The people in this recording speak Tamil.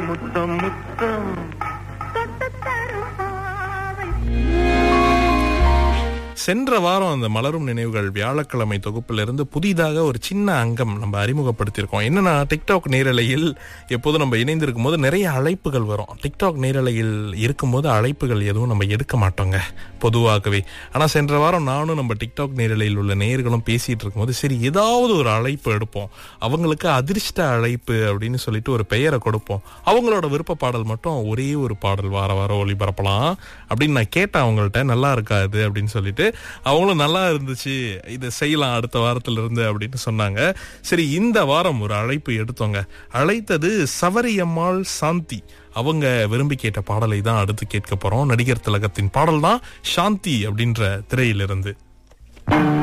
முத்தம் முத்தம் சென்ற வாரம் அந்த மலரும் நினைவுகள் வியாழக்கிழமை தொகுப்பிலிருந்து புதிதாக ஒரு சின்ன அங்கம் நம்ம அறிமுகப்படுத்தியிருக்கோம் என்னன்னா டிக்டாக் நேரலையில் எப்போதும் நம்ம இணைந்திருக்கும் போது நிறைய அழைப்புகள் வரும் டிக்டாக் நேரலையில் இருக்கும்போது அழைப்புகள் எதுவும் நம்ம எடுக்க மாட்டோங்க பொதுவாகவே ஆனால் சென்ற வாரம் நானும் நம்ம டிக்டாக் நேரலையில் உள்ள நேயர்களும் பேசிட்டு இருக்கும்போது சரி ஏதாவது ஒரு அழைப்பு எடுப்போம் அவங்களுக்கு அதிர்ஷ்ட அழைப்பு அப்படின்னு சொல்லிட்டு ஒரு பெயரை கொடுப்போம் அவங்களோட விருப்ப பாடல் மட்டும் ஒரே ஒரு பாடல் வார வாரம் ஒளிபரப்பலாம் அப்படின்னு நான் கேட்டேன் அவங்கள்ட்ட நல்லா இருக்காது அப்படின்னு சொல்லிட்டு அவங்களும் நல்லா இருந்துச்சு இதை செய்யலாம் அடுத்த வாரத்துல இருந்து அப்படின்னு சொன்னாங்க சரி இந்த வாரம் ஒரு அழைப்பு எடுத்தோங்க அழைத்தது சவரியம்மாள் சாந்தி அவங்க விரும்பி கேட்ட பாடலை தான் அடுத்து கேட்க போறோம் நடிகர் திலகத்தின் பாடல் தான் சாந்தி அப்படின்ற திரையிலிருந்து